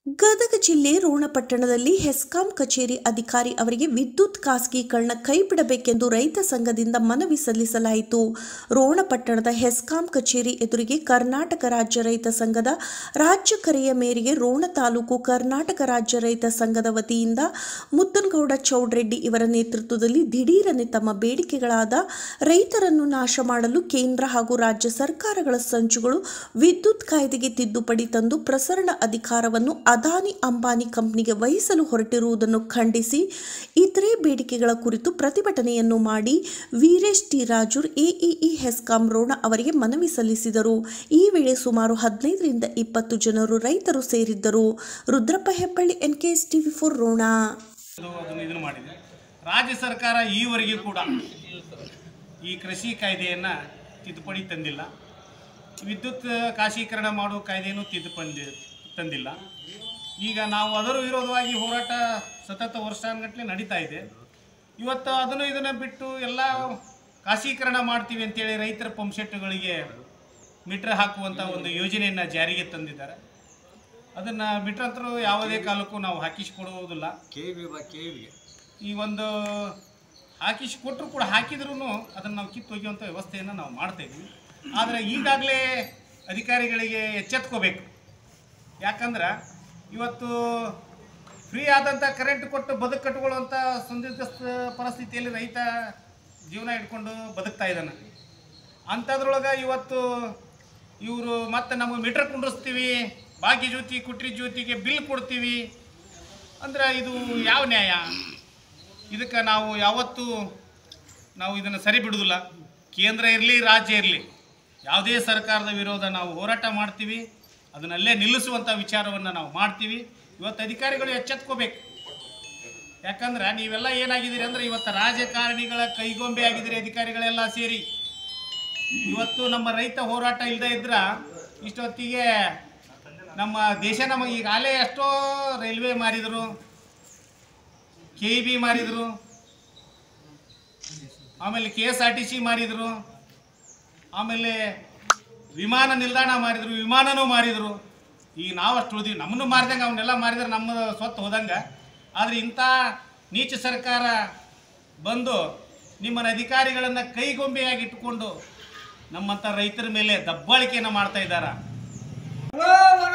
ಗದಗ ಜಿಲ್ಲೆ ರೋಣಪಟ್ಟಣದಲ್ಲಿ ಹೆಸ್ಕಾಂ ಕಚೇರಿ ಅಧಿಕಾರಿ ಅವರಿಗೆ ವಿದ್ಯುತ್ ಖಾಸಗೀಕರಣ ಕೈಬಿಡಬೇಕೆಂದು ರೈತ ಸಂಘದಿಂದ ಮನವಿ ಸಲ್ಲಿಸಲಾಯಿತು ರೋಣಪಟ್ಟಣದ ಹೆಸ್ಕಾಂ ಕಚೇರಿ ಎದುರಿಗೆ ಕರ್ನಾಟಕ ರಾಜ್ಯ ರೈತ ಸಂಘದ ರಾಜ್ಯ ಕರೆಯ ಮೇರೆಗೆ ರೋಣ ತಾಲೂಕು ಕರ್ನಾಟಕ ರಾಜ್ಯ ರೈತ ಸಂಘದ ವತಿಯಿಂದ ಮುತ್ತನಗೌಡ ಚೌಡ್ರೆಡ್ಡಿ ಇವರ ನೇತೃತ್ವದಲ್ಲಿ ದಿಢೀರನೆ ತಮ್ಮ ಬೇಡಿಕೆಗಳಾದ ರೈತರನ್ನು ನಾಶ ಮಾಡಲು ಕೇಂದ್ರ ಹಾಗೂ ರಾಜ್ಯ ಸರ್ಕಾರಗಳ ಸಂಚುಗಳು ವಿದ್ಯುತ್ ಕಾಯ್ದೆಗೆ ತಿದ್ದುಪಡಿ ತಂದು ಪ್ರಸರಣ ಅಧಿಕಾರವನ್ನು ಅದಾನಿ ಅಂಬಾನಿ ಕಂಪನಿಗೆ ವಹಿಸಲು ಹೊರಟಿರುವುದನ್ನು ಖಂಡಿಸಿ ಇತರೆ ಬೇಡಿಕೆಗಳ ಕುರಿತು ಪ್ರತಿಭಟನೆಯನ್ನು ಮಾಡಿ ವೀರೇಶ್ ಟಿ ರಾಜೂರ್ ಎಇಇ ಹೆಸ್ಕಾಂ ರೋಣ ಅವರಿಗೆ ಮನವಿ ಸಲ್ಲಿಸಿದರು ಈ ವೇಳೆ ಸುಮಾರು ಹದಿನೈದರಿಂದ ಇಪ್ಪತ್ತು ಜನರು ರೈತರು ಸೇರಿದ್ದರು Rudrappa Hebballi NKS TV four Ron ಅದು ಅದನ್ನು ಇದನ್ನು ಮಾಡಿದೆ ರಾಜ್ಯ ಸರ್ಕಾರ ಈವರೆಗೂ ಕೂಡ ಈ ಕೃಷಿ ಕಾಯ್ದೆಯನ್ನು ತಿದ್ದುಪಡಿ ತಂದಿಲ್ಲ ವಿದ್ಯುತ್ ಖಾಸೀಕರಣ ಮಾಡುವ ಕಾಯ್ದೆಯನ್ನು ತಿದ್ದುಪಡಿ ತಂದಿಲ್ಲ ಈಗ ನಾವು ಅದರ ವಿರೋಧವಾಗಿ ಹೋರಾಟ ಸತತ ವರ್ಷಾನುಗಟ್ಟಲೆ ನಡೀತಾ ಇದೆ ಇವತ್ತು ಅದನ್ನು ಇದನ್ನು ಬಿಟ್ಟು ಎಲ್ಲ ಖಾಸೀಕರಣ ಮಾಡ್ತೀವಿ ಅಂತೇಳಿ ರೈತರ ಪಂಪ್ಸೆಟ್ಗಳಿಗೆ ಮೀಟರ್ ಹಾಕುವಂಥ ಒಂದು ಯೋಜನೆಯನ್ನು ಜಾರಿಗೆ ತಂದಿದ್ದಾರೆ ಅದನ್ನು ಬಿಟ್ಟಂತರೂ ಯಾವುದೇ ಕಾಲಕ್ಕೂ ನಾವು ಹಾಕಿಸಿಕೊಡುವುದಿಲ್ಲ ಕೆ ವಿ ಬಾ ಕೆ ವಿಗೆ ಈ ಒಂದು ಹಾಕಿಸಿ ಕೊಟ್ಟರು ಕೂಡ ಹಾಕಿದ್ರೂ ಅದನ್ನು ನಾವು ಕಿತ್ತು ಒಗೆಯುವಂಥ ವ್ಯವಸ್ಥೆಯನ್ನು ನಾವು ಮಾಡ್ತಾ ಇದ್ವಿ ಆದರೆ ಈಗಾಗಲೇ ಅಧಿಕಾರಿಗಳಿಗೆ ಎಚ್ಚೆತ್ಕೋಬೇಕು ಯಾಕಂದ್ರೆ ಇವತ್ತು ಫ್ರೀ ಆದಂಥ ಕರೆಂಟ್ ಕೊಟ್ಟು ಬದುಕು ಕಟ್ಟಿಕೊಳ್ಳುವಂಥ ಸಂದಿಗ್ಧ ಸ- ಪರಿಸ್ಥಿತಿಯಲ್ಲಿ ರೈತ ಜೀವನ ಇಟ್ಕೊಂಡು ಬದುಕ್ತಾ ಇದ್ದಾನೆ ಅಂಥದ್ರೊಳಗೆ ಇವತ್ತು ಇವರು ಮತ್ತೆ ನಮಗೆ ಮೀಟರ್ ಕುಂಡ್ರಿಸ್ತೀವಿ ಭಾಗ್ಯ ಜ್ಯೋತಿ ಕುಟ್ರಿ ಜ್ಯೋತಿಗೆ ಬಿಲ್ ಕೊಡ್ತೀವಿ ಅಂದ್ರೆ ಇದು ಯಾವ ನ್ಯಾಯ ಇದಕ್ಕೆ ನಾವು ಯಾವತ್ತೂ ನಾವು ಇದನ್ನು ಸರಿ ಬಿಡುವುದಿಲ್ಲ ಕೇಂದ್ರ ಇರಲಿ ರಾಜ್ಯ ಇರಲಿ ಯಾವುದೇ ಸರ್ಕಾರದ ವಿರೋಧ ನಾವು ಹೋರಾಟ ಮಾಡ್ತೀವಿ ಅದನ್ನಲ್ಲೇ ನಿಲ್ಲಿಸುವಂಥ ವಿಚಾರವನ್ನು ನಾವು ಮಾಡ್ತೀವಿ ಇವತ್ತು ಅಧಿಕಾರಿಗಳು ಎಚ್ಚೆತ್ಕೋಬೇಕು ಯಾಕಂದ್ರೆ ನೀವೆಲ್ಲ ಏನಾಗಿದ್ದೀರಿ ಅಂದ್ರೆ ಇವತ್ತು ರಾಜಕಾರಣಿಗಳ ಕೈಗೊಂಬೆ ಆಗಿದ್ದೀರಿ ಅಧಿಕಾರಿಗಳೆಲ್ಲ ಸೇರಿ ಇವತ್ತು ನಮ್ಮ ರೈತ ಹೋರಾಟ ಇಲ್ಲದೆ ಇದ್ರ ಇಷ್ಟೊತ್ತಿಗೆ ನಮ್ಮ ದೇಶ ನಮಗೆ ಈಗಾಗಲೇ ಎಷ್ಟೋ ರೈಲ್ವೆ ಮಾರಿದರು ಕೆ ಇ ಬಿ ಮಾರಿದರು ಆಮೇಲೆ K S R T C ಮಾರಿದರು ಆಮೇಲೆ ವಿಮಾನ ನಿಲ್ದಾಣ ಮಾರಿದರು ವಿಮಾನನೂ ಮಾರಿದರು ಈಗ ನಾವು ಅಷ್ಟು ಉಳಿದೀವಿ ನಮ್ಮನ್ನು ಮಾರಿದಂಗೆ ಅವನ್ನೆಲ್ಲ ಮಾರಿದ್ರೆ ನಮ್ಮ ಸ್ವತ್ತು ಹೋದಂಗೆ ಆದರೆ ಇಂಥ ನೀಚ ಸರ್ಕಾರ ಬಂದು ನಿಮ್ಮನ್ನ ಅಧಿಕಾರಿಗಳನ್ನು ಕೈಗೊಂಬೆಯಾಗಿ ಇಟ್ಟುಕೊಂಡು ನಮ್ಮಂಥ ರೈತರ ಮೇಲೆ ದಬ್ಬಾಳಿಕೆಯನ್ನು ಮಾಡ್ತಾ ಇದ್ದಾರೆ